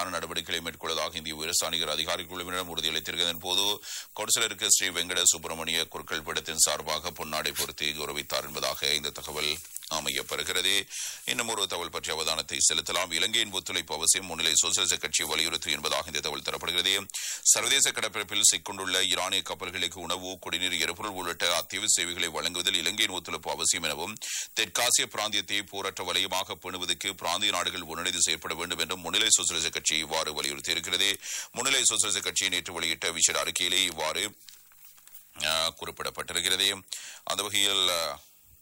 தேவையான நடவடிக்கைகளை மேற்கொள்வதாக இந்திய உயர்ஸ்தானிகர் அதிகாரி குழுவினரிடம் உறுதியளித்திருக்கிறதன் போது கொடிசலருக்கு ஸ்ரீ வெங்கட சுப்பிரமணிய குருக்கள் பீடத்தின் சார்பாக பொன்னாடை பொருத்தி கௌரவித்தார் என்பதாக இந்த தகவல் அமையப்பெறுகிறது இன்னும் ஒரு தகவல் பற்றிய அவதானத்தை செலுத்தலாம் இலங்கையின் ஒத்துழைப்பு அவசியம் முன்னிலை சோசியலிச கட்சி வலியுறுத்தும் என்பதாக இந்த தகவல் தரப்படுகிறது சர்வதேச கடற்பரப்பில் சிக்கொண்டுள்ள ஈரானிய கப்பல்களுக்கு உணவு குடிநீர் எரிபொருள் உள்ளிட்ட அத்தியாவசிய சேவைகளை வழங்குவதில் இலங்கையின் ஒத்துழைப்பு அவசியம் எனவும் தெற்காசிய பிராந்தியத்தை போரற்ற வலயமாக பேணுவதற்கு பிராந்திய நாடுகள் ஒன்றிணைந்து செயற்பட வேண்டும் என்றும் முன்னிலை சோசியலிச கட்சி இவ்வாறு வலியுறுத்தியிருக்கிறது முன்னிலை சோசியலிச கட்சி நேற்று வெளியிட்ட விசேட அறிக்கையிலே இவ்வாறு அஹ், குறிப்பிடப்பட்டிருக்கிறது அந்த வகையில் அஹ்,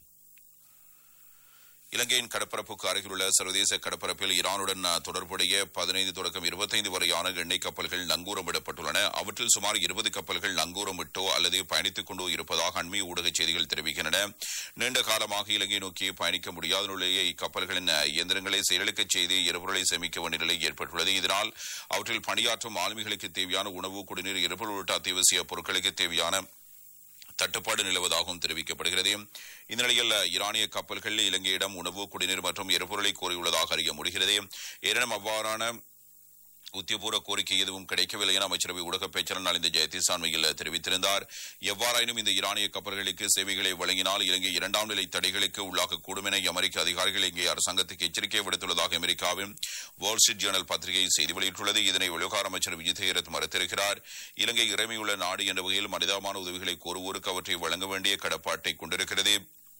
இலங்கையின் கடற்பரப்புக்கு அருகிலுள்ள சர்வதேச கடற்பரப்பில் ஈரானுடன் அஹ், தொடர்புடைய பதினைந்து தொடக்கம் இருபத்தைந்து வரையான எண்ணெய் கப்பல்கள் நங்கூரமிடப்பட்டுள்ளன அவற்றில் சுமார் இருபது கப்பல்கள் நங்கூரமிட்டோ அல்லது பயணித்துக் கொண்டோ இருப்பதாக அண்மைய ஊடக செய்திகள் தெரிவிக்கின்றன நீண்ட காலமாக இலங்கை நோக்கி பயணிக்க முடியாத நிலையே இக்கப்பல்களின் அஹ், இயந்திரங்களை செயலிழக்கச் செய்து எரிபொருளை சேமிக்க வேண்டிய நிலை ஏற்பட்டுள்ளது இதனால் அவற்றில் பணியாற்றும் ஆளுமைகளுக்கு தேவையான உணவு குடிநீர் எரிபொருள் உள்ளிட்ட அத்தியாவசிய பொருட்களுக்கு தேவையான தட்டுப்பாடு நிலவுவதாகவும் தெரிவிக்கப்படுகிறது இந்த நிலையில் ஈரானிய கப்பல்கள் இலங்கையிடம் உணவு குடிநீர் மற்றும் எரிபொருளை கோரியுள்ளதாக அறிய முடிகிறது ஏனெனும் அவ்வாறான உத்தியபூர்வ கோரிக்கை எதுவும் கிடைக்கவில்லை என அமைச்சரவை ஊடக பேச்சாளர் நலிந்த ஜெயதீஸ் அண்மையில் தெரிவித்திருந்தார் எவ்வாறாயினும் இந்த ஈரானிய கப்பல்களுக்கு சேவைகளை வழங்கினால் இலங்கை இரண்டாம் நிலை தடைகளுக்கு உள்ளாகக்கூடும் என அமெரிக்க அதிகாரிகள் இங்கே அரசாங்கத்துக்கு எச்சரிக்கை விடுத்துள்ளதாக அமெரிக்காவின் வால் ஸ்ட்ரீட் ஜேர்னல் பத்திரிகை செய்தி வெளியிட்டுள்ளது இதனை விவகார அமைச்சர் விஜய் தேரத் மறுத்திருக்கிறார் இலங்கை இறைமையுள்ள நாடு என்ற வகையில் மனிதாமான உதவிகளை கோருவோருக்கு அவற்றை வழங்க வேண்டிய கடப்பாட்டை கொண்டிருக்கிறது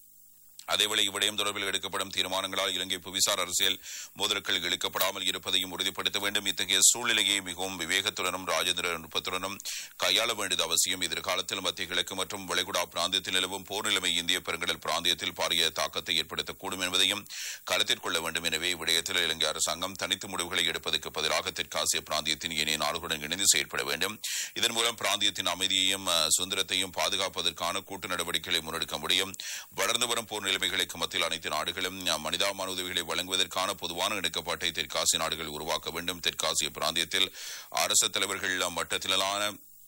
அதேவேளை இவ்விடயம் தொடர்பில் எடுக்கப்படும் தீர்மானங்களால் இலங்கை புவிசார் அரசியல் மோதல்கள் இழுக்கப்படாமல் இருப்பதையும் உறுதிப்படுத்த வேண்டும் இத்தகைய சூழ்நிலையை மிகவும் விவேகத்துடனும் ராஜேந்திர நுட்பத்துடனும் கையாள வேண்டியது அவசியம் எதிர்காலத்தில் மத்திய கிழக்கு மற்றும் வளைகுடா பிராந்தியத்தில் நிலவும் போர் நிலைமை இந்திய பெருங்கடல் பிராந்தியத்தில் பாரிய தாக்கத்தை ஏற்படுத்தக்கூடும் என்பதையும் கருத்தில் கொள்ள வேண்டும் எனவே இவ்விடயத்தில் இலங்கை அரசாங்கம் தனித்து முடிவுகளை எடுப்பதற்கு பதிலாக தெற்காசிய பிராந்தியத்தின் ஏனைய நாடுகளுடன் இணைந்து செயற்பட வேண்டும் இதன் மூலம் பிராந்தியத்தின் அமைதியையும் அஹ், சுதந்திரத்தையும் பாதுகாப்பதற்கான கூட்டு நடவடிக்கைகளை முன்னெடுக்க முடியும் வளர்ந்து வரும் போர் நிலைமைகளுக்கு மத்தியில் அனைத்து நாடுகளும் அஹ், மனிதாபிமான உதவிகளை வழங்குவதற்கான பொதுவான இணக்கப்பாட்டை தெற்காசிய நாடுகள் உருவாக்க வேண்டும் தெற்காசிய பிராந்தியத்தில் அரசு தலைவர்கள் மட்டத்திலான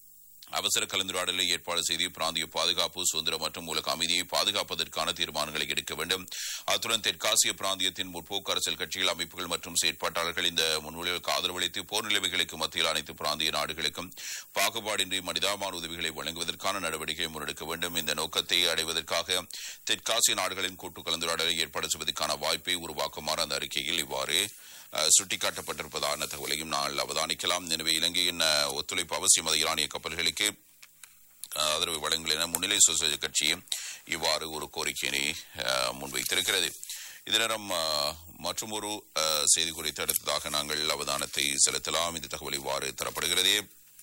அவசர கலந்துரையாடலை ஏற்பாடு செய்து பிராந்திய பாதுகாப்பு சுதந்திரம் மற்றும் உலக அமைதியை பாதுகாப்பதற்கான தீர்மானங்களை எடுக்க வேண்டும் அத்துடன் தெற்காசிய பிராந்தியத்தின் முற்போக்கு அரசியல் கட்சிகள் அமைப்புகள் மற்றும் செயற்பாட்டாளர்கள் இந்த முன்மொழிவுக்கு ஆதரவளித்து போர் நிலைமைகளுக்கு மத்தியில் அனைத்து பிராந்திய நாடுகளுக்கும் பாகுபாடின்றி மனிதாபிமான உதவிகளை வழங்குவதற்கான நடவடிக்கையை முன்னெடுக்க வேண்டும் இந்த நோக்கத்தை அடைவதற்காக தெற்காசிய நாடுகளின் கூட்டு கலந்துரையாடலை ஏற்பாடு செய்வதற்கான வாய்ப்பை உருவாக்குமாறு அந்த அறிக்கையில் இவ்வாறு அஹ், சுட்டிக்காட்டப்பட்டிருப்பதான தகவலையும் நாங்கள் அவதானிக்கலாம் எனவே இலங்கையின் அஹ், ஒத்துழைப்பு அவசியம் அது ஈரானிய கப்பல்களுக்கு அஹ், ஆதரவு வழங்கல் என முன்னிலை சோசியலிச கட்சி இவ்வாறு ஒரு கோரிக்கையினை அஹ், முன்வைத்திருக்கிறது இது நேரம் மற்றும் ஒரு செய்தி குறித்து அடுத்ததாக நாங்கள் அவதானத்தை செலுத்தலாம் இந்த தகவல் இவ்வாறு தரப்படுகிறது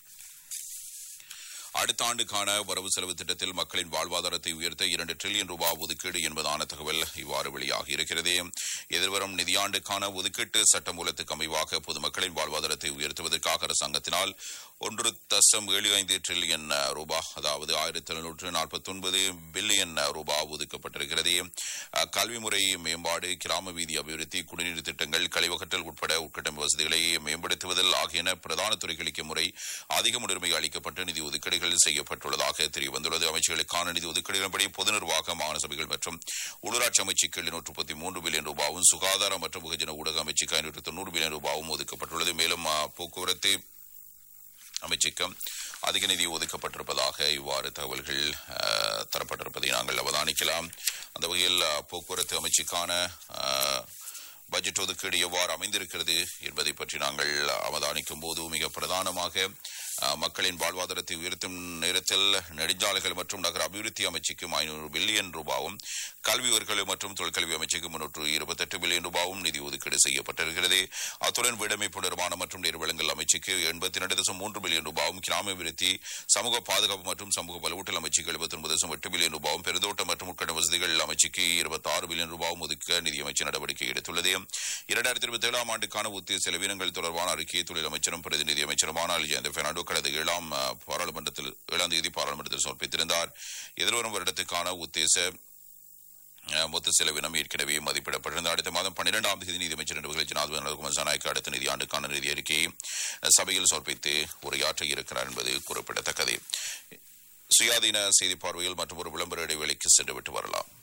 அடுத்த ஆண்டுக்கான வரவு செலவு திட்டத்தில் மக்களின் வாழ்வாதாரத்தை உயர்த்த இரண்டு டிரில்லியன் ரூபாய் ஒதுக்கீடு என்பதான தகவல் இவ்வாறு வெளியாகி இருக்கிறது எதிர்வரும் நிதியாண்டுக்கான ஒதுக்கீட்டு சட்டமூலத்துக்கு அமைவாக பொதுமக்களின் வாழ்வாதாரத்தை உயர்த்துவதற்காக அரசாங்கத்தினால் ஒன்று தசம் ஏழு ஐந்து டிரில்லியன் ரூபாய் அதாவது ஆயிரத்தி எழுநூற்று நாற்பத்தி ஒன்பது பில்லியன் ரூபாய் ஒதுக்கப்பட்டிருக்கிறது அஹ், கல்வி முறை மேம்பாடு கிராம வீதி அபிவிருத்தி குடிநீர் திட்டங்கள் கழிவகற்றல் உட்பட உட்கட்டமைப்பு வசதிகளை மேம்படுத்துவதில் ஆகியன பிரதான துறைகளுக்கு முறை அதிக முன்னுரிமை அளிக்கப்பட்டு நிதி ஒதுக்கீடுகள் செய்யப்பட்டுள்ளதாக தெரியவந்துள்ளது அமைச்சர்களுக்கான நிதி ஒதுக்கீடுகளின்படி பொது நிர்வாக மாகாண சபைகள் மற்றும் உள்ளூராட்சி அமைச்சுக்கு எழுநூற்று முப்பத்தி மூன்று பில்லியன் ரூபாவும் சுகாதார மற்றும் வெகுஜன ஊடக அமைச்சுக்கு ஐநூற்று தொண்ணூறு பில்லியன் ரூபாவும் ஒதுக்கப்பட்டுள்ளது மேலும் அஹ், போக்குவரத்து அமைச்சுக்கும் அதிக நிதி ஒதுக்கப்பட்டிருப்பதாக இவ்வாறு தகவல்கள் அஹ், தரப்பட்டிருப்பதை நாங்கள் அவதானிக்கலாம் அந்த வகையில் அஹ், போக்குவரத்து அமைச்சுக்கான அஹ், பட்ஜெட் ஒதுக்கீடு எவ்வாறு அமைந்திருக்கிறது என்பதை பற்றி நாங்கள் அவதானிக்கும் போது மிக பிரதானமாக அஹ், மக்களின் வாழ்வாதாரத்தை உயர்த்தும் நேரத்தில் நெடுஞ்சாலைகள் மற்றும் நகர அபிவிருத்தி அமைச்சுக்கும் ஐநூறு பில்லியன் ரூபாவும் கல்வி உயர்கல்வி மற்றும் தொழிற்கல்வி அமைச்சுக்கு முன்னூற்று இருபத்தெட்டு பில்லியன் ரூபாவும் நிதி ஒதுக்கீடு செய்யப்பட்டிருக்கிறது அத்துடன் வீடமைப்பு நிர்மாணம் மற்றும் நீர்வளங்கள் அமைச்சுக்கு எண்பத்தி இரண்டு தசம் மூன்று பில்லியன் ரூபாவும் கிராம அபிவிருத்தி சமூக பாதுகாப்பு மற்றும் சமூக வலுவூட்டல் அமைச்சுக்கு எழுபத்தி ஒன்பது தசம் எட்டு பில்லியன் ரூபாவும் பெருந்தோட்டம் மற்றும் உட்கட்ட வசதிகள் அமைச்சுக்கு இருபத்தி ஆறு பில்லியன் ரூபாவும் ஒதுக்க நிதியமைச்சர் நடவடிக்கை எடுத்துள்ளது இரண்டாயிரத்தி இருபத்தி ஏழாம் ஆண்டுக்கான ஒத்திய செலவினங்கள் தொடர்பான அறிக்கையை தொழில் அமைச்சரும் பிரதி நிதி அமைச்சருமான அல்ஜேந்த பெர்னாண்டோ கடந்த ஏழாம் அஹ், பாராளுமன்றத்தில் ஏழாம் தேதி பாராளுமன்றத்தில் சமர்ப்பித்திருந்தார் எதிர்வரும் வருடத்துக்கான உத்தேச அஹ், மொத்த செலவினம் ஏற்கனவே மதிப்பிடப்பட்டிருந்த அடுத்த மாதம் பன்னிரெண்டாம் தேதி நிதியமைச்சர் நிர்வாக ஜனாதிபதி நரகுமார் ஜனநாயக்க அடுத்த நிதியாண்டுக்கான நிதி அறிக்கையை அஹ், சபையில் சமர்ப்பித்து உரையாற்ற இருக்கிறார் என்பது குறிப்பிடத்தக்கது சுயாதீன செய்தி பார்வையில் மற்றும் ஒரு விளம்பர இடைவேளைக்கு சென்றுவிட்டு வரலாம்